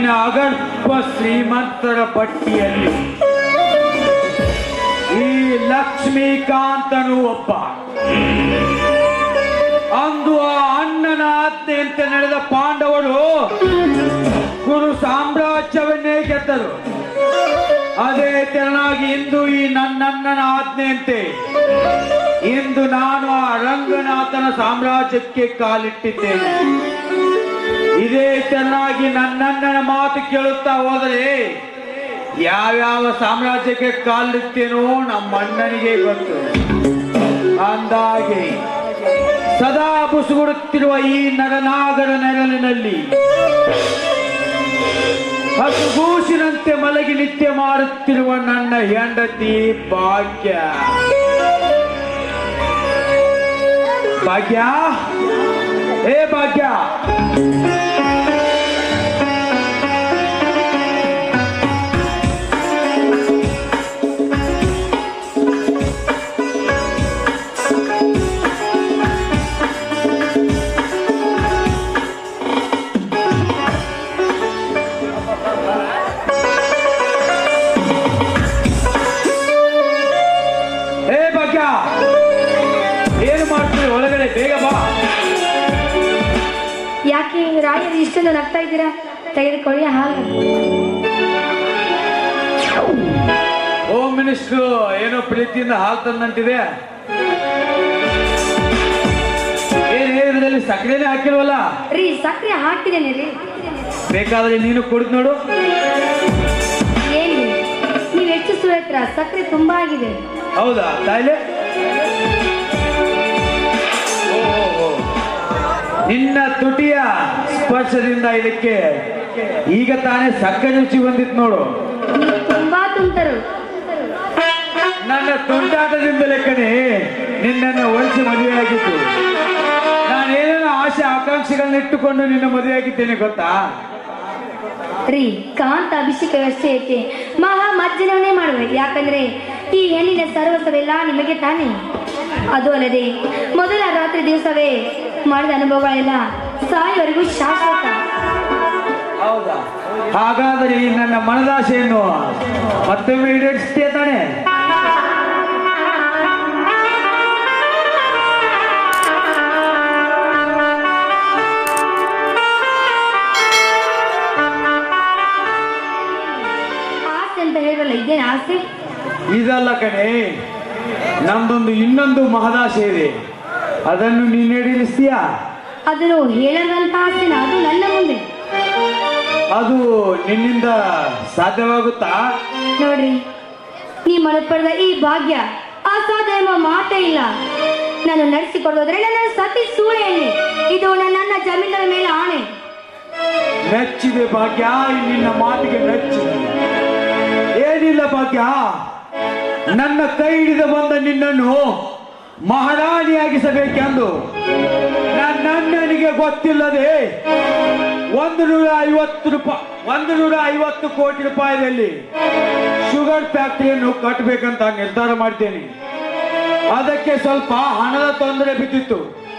ನಾಡಿನ ಅಗರ್ಭ ಶ್ರೀಮಂತರ ಪಟ್ಟಿಯಲ್ಲಿ ಈ ಲಕ್ಷ್ಮೀಕಾಂತನು ಒಬ್ಬ ಅಂದು ಆ ಅಣ್ಣನ ಆಜ್ಞೆಯಂತೆ ನಡೆದ ಪಾಂಡವರು ಕುರು ಸಾಮ್ರಾಜ್ಯವನ್ನೇ ಗೆದ್ದರು ಅದೇ ತೆರನಾಗಿ ಇಂದು ಈ ನನ್ನಣ್ಣನ ಆಜ್ಞೆಯಂತೆ ಇಂದು ನಾನು ಆ ರಂಗನಾಥನ ಸಾಮ್ರಾಜ್ಯಕ್ಕೆ ಕಾಲಿಟ್ಟಿದ್ದೇನೆ ಇದೇ ಚೆನ್ನಾಗಿ ನನ್ನಣ್ಣನ ಮಾತು ಕೇಳುತ್ತಾ ಹೋದರೆ ಯಾವ್ಯಾವ ಸಾಮ್ರಾಜ್ಯಕ್ಕೆ ಕಾಲಿಡ್ತೇನೋ ನಮ್ಮ ಅಣ್ಣನಿಗೆ ಗೊತ್ತು ಅಂದಾಗೆ ಸದಾ ಬುಸುಗುಡುತ್ತಿರುವ ಈ ನರನಾಗರ ನೆರಳಿನಲ್ಲಿ ಹಸುಗೂಸಿನಂತೆ ಮಲಗಿ ನಿತ್ಯ ಮಾಡುತ್ತಿರುವ ನನ್ನ ಹೆಂಡತಿ ಭಾಗ್ಯ ಭಾಗ್ಯ ಏ ಭಾಗ್ಯ ಏ ಭಾಗ್ಯ ಏನು ಮಾಡ್ತೀರಿ ಒಳಗಡೆ ಬೇಗ ಬಾ ಯಾಕೆ ರಾಯರು ಇಷ್ಟೊಂದು ನಗ್ತಾ ಇದ್ದೀರಾ ತೆಗೆದುಕೊಳ್ಳಿ ಹಾಲು ಹೋಮ್ ಮಿನಿಸ್ಟ್ರು ಏನೋ ಪ್ರೀತಿಯಿಂದ ಹಾಲು ತಂದಂತಿದೆ ಏನ್ ಇದರಲ್ಲಿ ಸಕ್ಕರೆನೇ ಹಾಕಿಲ್ವಲ್ಲ ರೀ ಸಕ್ಕರೆ ಹಾಕ್ತಿದ್ದೇನೆ ರೀ ಬೇಕಾದ್ರೆ ನೀನು ಕುಡಿದ್ ನೋಡು ಏನ್ ರೀ ನೀವು ಹೆಚ್ಚು ಸುರತ್ರ ಸಕ್ಕರೆ ತುಂಬಾ ಆಗಿದೆ ಹೌದಾ ತಾಯಿಲೆ ಓ, ಓ, ಓ. ನಿನ್ನ ತುಟಿಯ ಸ್ಪರ್ಶದಿಂದ ಇದಕ್ಕೆ ಈಗ ತಾನೇ ಸಕ್ಕರೆ ರುಚಿ ಬಂದಿತ್ತು ನೋಡು ನೀವು ತುಂಬಾ ತುಂಟರು ನನ್ನ ತುಂಟಾಟದಿಂದಲೇ ಕಣೆ ನಿನ್ನನ್ನು ಒಲಿಸಿ ಮದುವೆಯಾಗಿತ್ತು ನಾನೇನೇನೋ ಆಸೆ ಆಕಾಂಕ್ಷೆಗಳನ್ನ ಇಟ್ಟುಕೊಂಡು ನಿನ್ನ ಮದುವೆಯಾಗಿದ್ದೇನೆ ಗೊತ್ತಾ ರೀ ಕಾಂತ ಅಭಿಷೇಕವಷ್ಟೇ ಏಕೆ ಮಹಾ ಮಜ್ಜನವನ್ನೇ ಮಾಡುವೆ ಯಾಕಂದ್ರೆ ಈ ಹೆಣ್ಣಿನ ಸರ್ವಸ್ವವೆಲ್ಲ ನಿಮಗೆ ತಾನೇ ಅದು ಅಲ್ಲದೆ ಮೊದಲ ರಾತ್ರಿ ದಿವಸವೇ ಮಾಡಿದ ಅನುಭವಗಳೆಲ್ಲ ಸಾಯುವರೆಗೂ ಶಾಶ್ವತ ಹೌದಾ ಹಾಗಾದರೆ ಈ ನನ್ನ ಮನದಾಸೆಯನ್ನು ಮತ್ತೊಮ್ಮೆ ಈಡೇರಿಸ್ತೀಯ ತಾನೆ ಆಸೆ ಅಂತ ಹೇಳಲ್ಲ ಇದೇನು ಆಸೆ ಇದಲ್ಲ ಕಣೆ ನಮ್ದೊಂದು ಇನ್ನೊಂದು ಮಹದಾಸೆ ಇದೆ ಅದನ್ನು ನೀನು ಈಡೇರಿಸ್ತೀಯಾ ಅದನ್ನು ಹೇಳದಂತ ಆಸೆನ ಅದು ನನ್ನ ಮುಂದೆ ಅದು ನಿನ್ನಿಂದ ಸಾಧ್ಯವಾಗುತ್ತಾ ನೋಡ್ರಿ ನೀ ಮನಪಡೆದ ಈ ಭಾಗ್ಯ ಅಸಾಧ್ಯ ಎಂಬ ಮಾತೇ ಇಲ್ಲ ನಾನು ನಡೆಸಿಕೊಡೋದ್ರೆ ನನ್ನ ಸತಿ ಸೂಳೆಯಲ್ಲಿ ಇದು ನನ್ನ ಜಮೀನಿನ ಮೇಲೆ ಆಣೆ ಮೆಚ್ಚಿದೆ ಭಾಗ್ಯ ಈ ನಿನ್ನ ಮಾತಿಗೆ ಮೆಚ್ಚಿದೆ ಏನಿಲ್ಲ ಭಾಗ್ಯ ನನ್ನ ಕೈ ಹಿಡಿದು ಬಂದ ನಿನ್ನನ್ನು ಮಹಾರಾಣಿಯಾಗಿಸಬೇಕೆಂದು ನನ್ನಣ್ಣನಿಗೆ ಗೊತ್ತಿಲ್ಲದೆ ಒಂದು ನೂರ ಐವತ್ತು ರೂಪಾಯಿ ಒಂದು ನೂರ ಐವತ್ತು ಕೋಟಿ ರೂಪಾಯಿದಲ್ಲಿ ಶುಗರ್ ಫ್ಯಾಕ್ಟರಿಯನ್ನು ಕಟ್ಟಬೇಕಂತ ನಿರ್ಧಾರ ಮಾಡ್ತೇನೆ ಅದಕ್ಕೆ ಸ್ವಲ್ಪ ಹಣದ ತೊಂದರೆ ಬಿದ್ದಿತ್ತು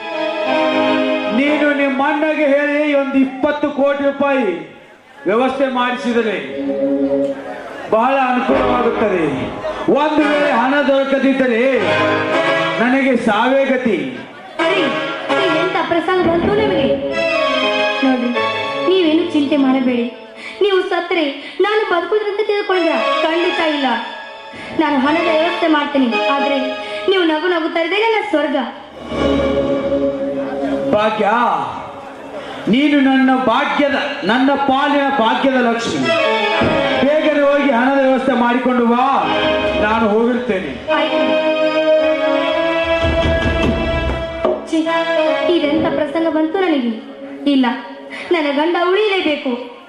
ನೀನು ನಿಮ್ಮ ಅಣ್ಣಗೆ ಹೇಳಿ ಒಂದು ಇಪ್ಪತ್ತು ಕೋಟಿ ರೂಪಾಯಿ ವ್ಯವಸ್ಥೆ ಮಾಡಿಸಿದರೆ ಬಹಳ ಅನುಕೂಲವಾಗುತ್ತದೆ ಒಂದು ವೇಳೆ ಹಣ ದೊರಕದಿದ್ದರೆ ನನಗೆ ಸಾವೇ ಗತಿ ಸರಿ ಎಂತ ಪ್ರಸಂಗ ಬಂತು ನಿಮಗೆ ನೋಡಿ ನೀವೇನು ಚಿಂತೆ ಮಾಡಬೇಡಿ ನೀವು ಸತ್ತರೆ ನಾನು ಬದುಕುದ್ರಂತ ತಿಳ್ಕೊಂಡ್ರ ಖಂಡಿತ ಇಲ್ಲ ನಾನು ಹಣದ ವ್ಯವಸ್ಥೆ ಮಾಡ್ತೀನಿ ಆದ್ರೆ ನೀವು ನಗು ನಗುತ್ತಾ ಇದ್ರೆ ನನ್ನ ಸ್ವರ್ಗ ಭಾಗ್ಯ ನೀನು ನನ್ನ ಭಾಗ್ಯದ ನನ್ನ ಪಾಲಿನ ಭಾಗ್ಯದ ಲಕ್ಷ್ಮಿ ಬೇಗನೆ ಹೋಗಿ ಹಣದ ವ್ಯವಸ್ಥೆ ಮಾಡಿಕೊಂಡು ಬಾ ನಾನು ಹೋಗಿರ್ತೇನೆ ಆಯ್ತು ಛೀ, ಇದೆಂತ ಪ್ರಸಂಗ ಬಂತು ನನಗೆ ಇಲ್ಲ ನನ್ನ ಗಂಡ ಉಳಿಲೇಬೇಕು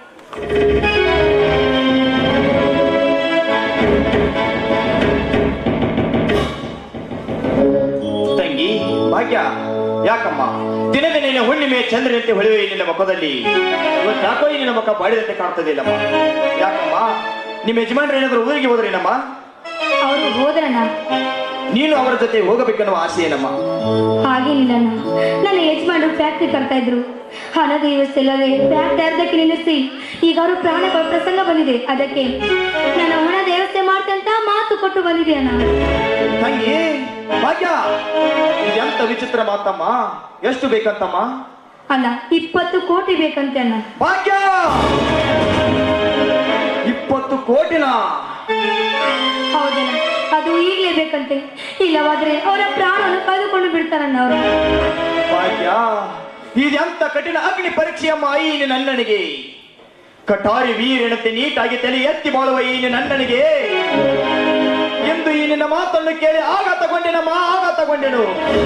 ತಂಗಿ ಭಾಗ್ಯ ಯಾಕಮ್ಮ ದಿನ ದಿನ ಹುಣ್ಣಿಮೆ ಚಂದ್ರನಂತೆ ಹೊಳೆಯುವ ಈ ನಿನ್ನ ಮುಖದಲ್ಲಿ ಇವತ್ತು ಯಾಕೋ ಈ ನಿನ್ನ ಮುಖ ಬಾಡಿದಂತೆ ಕಾಣ್ತದೆ ಇಲ್ಲಮ್ಮ ಯಾಕಮ್ಮ ನಿಮ್ಮ ಯಜಮಾನ್ರು ಏನಾದ್ರು ಊರಿಗೆ ಹೋದ್ರೇನಮ್ಮ ಅವರು ಹೋದ್ರಣ್ಣ ನೀನು ಅವರ ಜೊತೆ ಹೋಗಬೇಕೆನ್ನುವ ಆಸೆ ಏನಮ್ಮ ಹಾಗೇನಿಲ್ಲ ಅಣ್ಣ. ನನ್ನ ಯಜಮಾನರು ಫ್ಯಾಕ್ಟ್ರಿ ಕಟ್ತಾ ಇದ್ರು ಹಣದ ವ್ಯವಸ್ಥೆ ಇಲ್ಲದೆ ಬ್ಯಾಗ್ ಅರ್ಧಕ್ಕೆ ನಿಲ್ಲಿಸಿ ಈಗ ಅವರು ಪ್ರಾಣ ಕೊಡೋ ಪ್ರಸಂಗ ಬಂದಿದೆ ಅದಕ್ಕೆ ನಾನು ಹಣದ ವ್ಯವಸ್ಥೆ ಮಾಡ್ತಂತ ಮಾತು ಕೊಟ್ಟು ಬಂದಿದೆ ಅಣ್ಣ ತಂಗಿ ಭಾಗ್ಯ ಇದೆಂತ ವಿಚಿತ್ರ ಮಾತಮ್ಮ ಎಷ್ಟು ಬೇಕಂತಮ್ಮ ಅಲ್ಲ ಇಪ್ಪತ್ತು ಕೋಟಿ ಬೇಕಂತೆ ಅಣ್ಣ ಭಾಗ್ಯ ಇಪ್ಪತ್ತು ಕೋಟಿನ ಹೌದಣ್ಣ ಅದು ಈಗಲೇ ಬೇಕಂತೆ ಇಲ್ಲವಾದ್ರೆ ಅವರ ಪ್ರಾಣವನ್ನು ಕಳೆದುಕೊಂಡು ಬಿಡ್ತಾರಣ್ಣ ಅವರು ಭಾಗ್ಯ ಇದೆಂತ ಕಠಿಣ ಅಗ್ನಿ ಪರೀಕ್ಷೆಯಮ್ಮ ಈ ನಿನ್ನ ಅಣ್ಣನಿಗೆ ಕಟಾರಿ ವೀರೆನಂತೆ ನೀಟಾಗಿ ತಲೆ ಎತ್ತಿ ಬಾಳುವ ಈ ನಿನ್ನ ಅಣ್ಣನಿಗೆ ಎಂದು ಈ ನಿನ್ನ ಮಾತನ್ನು ಕೇಳಿ ಆಗ ತಗೊಂಡೆನಮ್ಮ ಆಗ ತಗೊಂಡೆನು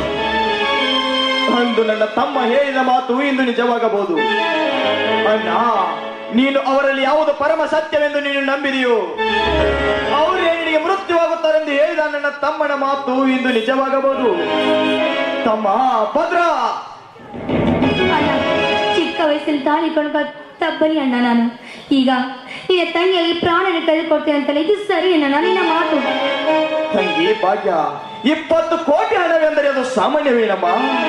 ಅಂದು ನನ್ನ ತಮ್ಮ ಹೇಳಿದ ಮಾತು ಇಂದು ನಿಜವಾಗಬಹುದು ಅಣ್ಣ ನೀನು ಅವರಲ್ಲಿ ಯಾವುದು ಪರಮ ಸತ್ಯವೆಂದು ನೀನು ನಂಬಿದೆಯೋ ಅವರೇ ನಿನಗೆ ಮೃತ್ಯುವಾಗುತ್ತಾರೆಂದು ಹೇಳಿದ ನನ್ನ ತಮ್ಮನ ಮಾತು ಇಂದು ನಿಜವಾಗಬಹುದು ತಮ್ಮ ಭದ್ರ ಅಣ್ಣ ಚಿಕ್ಕ ವಯಸ್ಸಲ್ಲಿ ತಾಳಿ ಕೊಂಡು ತಬ್ಬನಿ ಅಣ್ಣ ನಾನು ಈಗ ನಿನ್ನ ತಂಗಿಯಾಗಿ ಪ್ರಾಣನ ಕಳೆದುಕೊಡ್ತೇನೆ ಅಂತಲ್ಲ ಇದು ಸರಿ ಅಣ್ಣ ನಿನ್ನ ಮಾತು ತಂಗಿ ಭಾಗ್ಯ ಇಪ್ಪತ್ತು ಕೋಟಿ ಹಣವೆಂದರೆ ಅದು ಸಾಮಾನ್ಯವೇನಮ್ಮ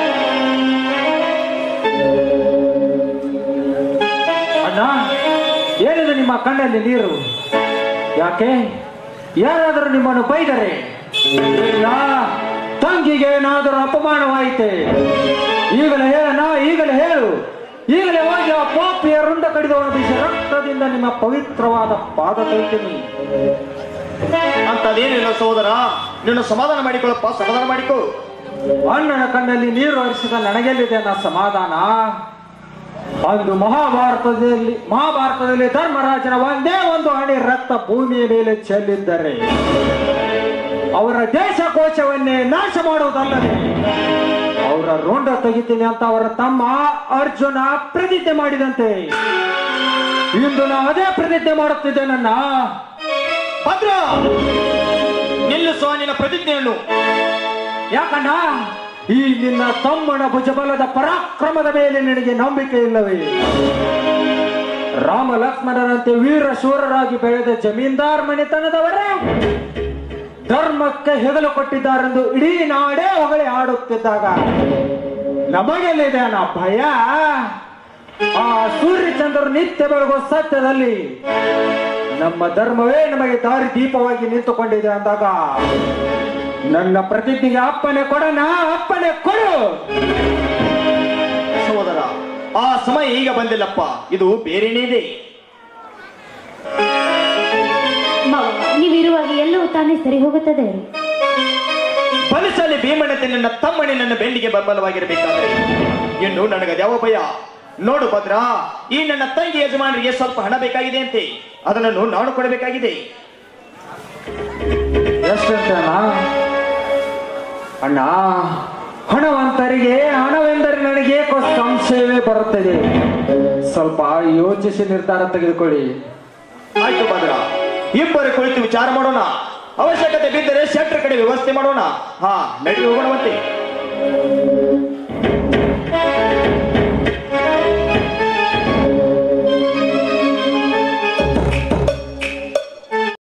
ಅಣ್ಣ ಏನಿದೆ ನಿಮ್ಮ ಕಣ್ಣಲ್ಲಿ ನೀರು ಯಾಕೆ ಯಾರಾದರೂ ನಿಮ್ಮನ್ನು ಬೈದರೆ ಇಲ್ಲ ತಂಗಿಗೆ ಏನಾದರೂ ಅಪಮಾನವಾಯಿತೆ ಈಗಲೇ ಹೇಳಣ್ಣ ಈಗಲೇ ಹೇಳು ಈಗಲೇ ಹೋಗಿ ಆ ಪಾಪಿಯ ರುಂಡ ಕಡಿದವನು ಬಿಸಿ ರಕ್ತದಿಂದ ನಿಮ್ಮ ಪವಿತ್ರವಾದ ಪಾದ ತೊಯ್ತೀನಿ ಅಂತದೇನಿಲ್ಲ ಸಹೋದರ ನೀನು ಸಮಾಧಾನ ಮಾಡಿಕೊಳ್ಳಪ್ಪ ಸಮಾಧಾನ ಮಾಡಿಕೊ ಅಣ್ಣನ ಕಣ್ಣಲ್ಲಿ ನೀರು ಹರಿಸಿದ ನನಗೆಲ್ಲಿದೆ ಅನ್ನೋ ಸಮಾಧಾನ ಅಂದು ಮಹಾಭಾರತದಲ್ಲಿ ಮಹಾಭಾರತದಲ್ಲಿ ಧರ್ಮರಾಜನ ಒಂದೇ ಒಂದು ಹಣಿ ರಕ್ತ ಭೂಮಿಯ ಮೇಲೆ ಚೆಲ್ಲಿದ್ದರೆ ಅವರ ದೇಶಕೋಶವನ್ನೇ ನಾಶ ಮಾಡುವುದಲ್ಲದೆ ಅವರ ರುಂಡ ತೆಗಿತೀನಿ ಅಂತ ಅವರ ತಮ್ಮ ಅರ್ಜುನ ಪ್ರತಿಜ್ಞೆ ಮಾಡಿದಂತೆ ಇಂದು ನಾ ಅದೇ ಪ್ರತಿಜ್ಞೆ ಮಾಡುತ್ತಿದ್ದೇನನ್ನ ಭದ್ರ ನಿಲ್ಲಿಸುವ ನಿನ್ನ ಪ್ರತಿಜ್ಞೆಯನ್ನು ಯಾಕಣ್ಣ ಈ ನಿನ್ನ ತಮ್ಮನ ಭುಜಬಲದ ಪರಾಕ್ರಮದ ಮೇಲೆ ನಿನಗೆ ನಂಬಿಕೆ ಇಲ್ಲವೇ ರಾಮ ಲಕ್ಷ್ಮಣರಂತೆ ವೀರ ಶೂರರಾಗಿ ಬೆಳೆದ ಜಮೀನ್ದಾರ್ ಮನೆತನದವರೇ ಧರ್ಮಕ್ಕೆ ಹೆಗಲು ಕೊಟ್ಟಿದ್ದಾರೆಂದು ಇಡೀ ನಾಡೇ ಹೊಗಳಿ ಆಡುತ್ತಿದ್ದಾಗ ನಮಗೆಲ್ಲಿದೆ ಅನ್ನೋ ಭಯ ಆ ಸೂರ್ಯಚಂದ್ರರು ನಿತ್ಯ ಬೆಳಗುವ ಸತ್ಯದಲ್ಲಿ ನಮ್ಮ ಧರ್ಮವೇ ನಮಗೆ ದಾರಿ ದೀಪವಾಗಿ ನಿಂತುಕೊಂಡಿದೆ ಅಂದಾಗ ನನ್ನ ಪ್ರತಿಜ್ಞೆಗೆ ಅಪ್ಪನೆ ಕೊಡಣ ಅಪ್ಪನೆ ಕೊಡು ಸಹೋದರ ಆ ಸಮಯ ಈಗ ಬಂದಿಲ್ಲಪ್ಪ ಇದು ಬೇರೆನೇ ಇದೆ ಮಾವ ನೀವಿರುವಾಗ ಎಲ್ಲವೂ ತಾನೇ ಸರಿ ಹೋಗುತ್ತದೆ ಬಲಿಸಲಿ ಭೀಮನತೆ ನನ್ನ ತಮ್ಮನೇ ನನ್ನ ಬೆನ್ನಿಗೆ ಬೆಂಬಲವಾಗಿರಬೇಕಾದ್ರೆ ಇನ್ನು ನನಗದ್ಯಾವ ಭಯ ನೋಡು ಭದ್ರ ಈ ನನ್ನ ತಂಗಿ ಯಜಮಾನರಿಗೆ ಸ್ವಲ್ಪ ಹಣ ಬೇಕಾಗಿದೆ ಅಂತೆ ಅದನ್ನು ನಾನು ಕೊಡಬೇಕಾಗಿದೆ ಎಷ್ಟಂತ ಅಣ್ಣ ಹಣವಂತರಿಗೆ ಹಣವೆಂದರೆ ನನಗೆ ಏಕೋ ಸಂಶಯವೇ ಬರುತ್ತದೆ ಸ್ವಲ್ಪ ಯೋಚಿಸಿ ನಿರ್ಧಾರ ತೆಗೆದುಕೊಳ್ಳಿ ಆಯ್ತು ಭದ್ರ ಇಬ್ಬರು ಕುಳಿತು ವಿಚಾರ ಮಾಡೋಣ ಅವಶ್ಯಕತೆ ಬಿದ್ದರೆ ಶೆಟ್ರ ಕಡೆ ವ್ಯವಸ್ಥೆ ಮಾಡೋಣ ಹಾ ನಡಿ ಹೋಗೋಣವಂತೆ